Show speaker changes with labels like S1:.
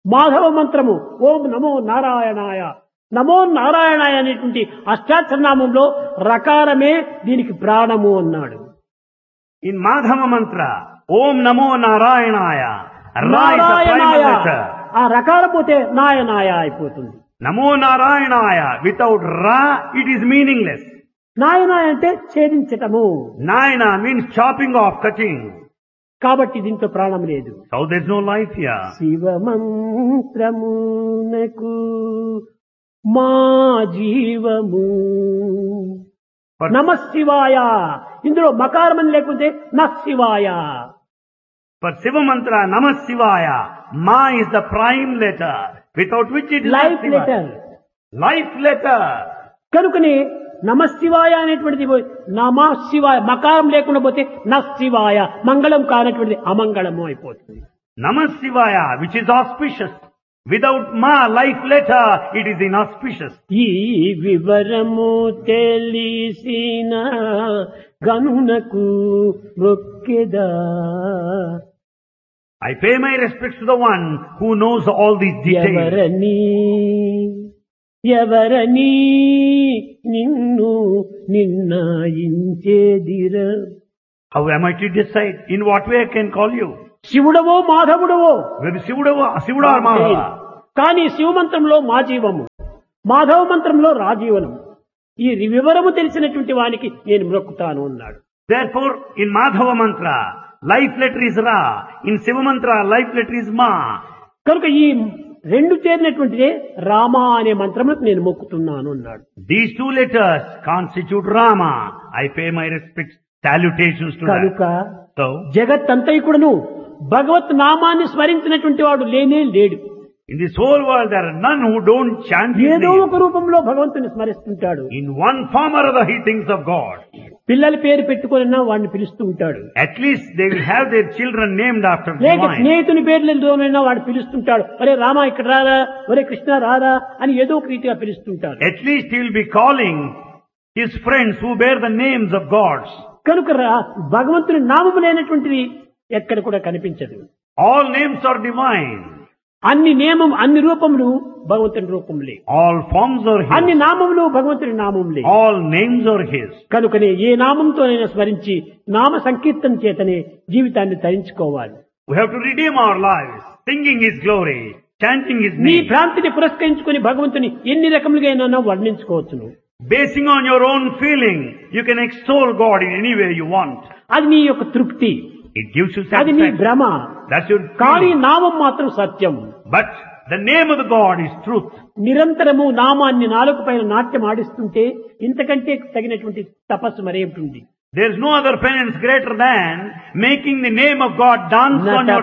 S1: మాధవ మంత్రము ఓం నమో నారాయణాయ నమో నారాయణాయ అనేటువంటి అష్టాక్షరనామంలో రకారమే దీనికి ప్రాణము అన్నాడు
S2: In Madhava mantra, Om Namo Narayanaya. Ra is the primal
S1: నారాయణాయ
S2: letter.
S1: ఆ రకాల పోతే నాయనాయ అయిపోతుంది
S2: Namo Narayanaya. Without Ra, it is meaningless.
S1: నాయనాయ అంటే ఛేదించటము
S2: Nayana means chopping off, cutting.
S1: కాబట్టి దీంట్లో ప్రాణం లేదు
S2: So there's no life here.
S1: శివమంత్రమునకు మా జీవము
S2: For,
S1: నమ శివాయ ఇందులో మకారమని లేకుంటే న శివాయ
S2: for Shiva mantra, Namah Shivaya, Ma is the prime letter, without which it is not
S1: life
S2: Shiva.
S1: Letter
S2: Life letter.
S1: కనుకని నమ శివాయ అనేటువంటిది పోయి నమ శివాయ మకారం లేకుండా పోతే న శివాయ మంగళం కానటువంటిది అమంగళము అయిపోతుంది
S2: Namah Shivaya, which is auspicious. Without Ma, life letter, it is inauspicious.
S1: ఈ వివరము తెలిసిన గనునకు మొక్కెదా
S2: I pay my respects to the one who knows all these details.
S1: ఎవరని ఎవరని నిన్ను నిన్నాయించేదిర
S2: How am I to decide? In what way I can call you?
S1: శివుడవో మాధవుడవో
S2: Whether Sivuda, Sivuda or Madhava.
S1: కానీ శివమంత్రంలో మా జీవము మాధవ మంత్రంలో రాజీవనం ఈ వివరము తెలిసినటువంటి వానికి నేను మ్రొక్కుతాను అన్నాడు
S2: Therefore, in Madhava mantra, life letter is Ra. In Siva mantra, life letter is Ma.
S1: కనుక ఈ రెండు చేరినటువంటిదే రామ అనే మంత్రములకు నేను మొక్కుతున్నాను అన్నాడు
S2: These two letters constitute Rama. I pay my respects, salutations to
S1: కనుక
S2: that. So,
S1: జగత్తంతైకుడును భగవత్ నామాన్ని స్మరించినటువంటి వాడు లేనే లేడు
S2: in this whole world, there are none who don't chant His
S1: ఏదో
S2: name.
S1: ఒక రూపంలో భగవంతుని స్మరిస్తుంటాడు
S2: In one form or other, he thinks of God.
S1: పిల్లల పేరు పెట్టుకున్నా వాడిని పిలుస్తూ ఉంటాడు
S2: At least they will have their children named after
S1: లేక
S2: divine.
S1: స్నేహితుని పేర్లతోనైనా వాడు పిలుస్తుంటాడు ఒరే రామ ఇక్కడ రారా ఒరే కృష్ణ రారా అని ఏదో ఒక రీతిగా పిలుస్తుంటాడు
S2: At least he will be calling his friends who bear the names of gods.
S1: కనుక రా- భగవంతుని నామము లేనటువంటిది ఎక్కడ కూడా కనిపించదు
S2: All names are divine.
S1: అన్ని నియమం అన్ని రూపములు భగవంతుని రూపములే
S2: All forms are
S1: అన్ని
S2: his.
S1: నామములు భగవంతుని నామములే
S2: All names are his.
S1: కనుకనే ఏ నామంతోనైనా స్మరించి నామ సంకీర్తన చేతనే జీవితాన్ని ధరించుకోవాలి
S2: We have to redeem our lives, singing his glory, chanting his
S1: నీ
S2: name,
S1: భ్రాంతిని పురస్కరించుకుని భగవంతుని ఎన్ని రకములుగా వర్ణించుకోవచ్చును
S2: basing on your own feeling. You can extol God in any way you want.
S1: అది నీ యొక్క తృప్తి
S2: It gives you
S1: అది నీ
S2: satisfaction.
S1: భ్రమ
S2: That's your
S1: కానీ
S2: feeling.
S1: నామం మాత్రం సత్యం
S2: But the name of the God is truth.
S1: నిరంతరము నామాన్ని నాలుగు పైన నాట్యం ఆడిస్తుంటే ఇంతకంటే తగినటువంటి తపస్సు మరేమిటి
S2: There is no other penance greater than making the name of God dance on your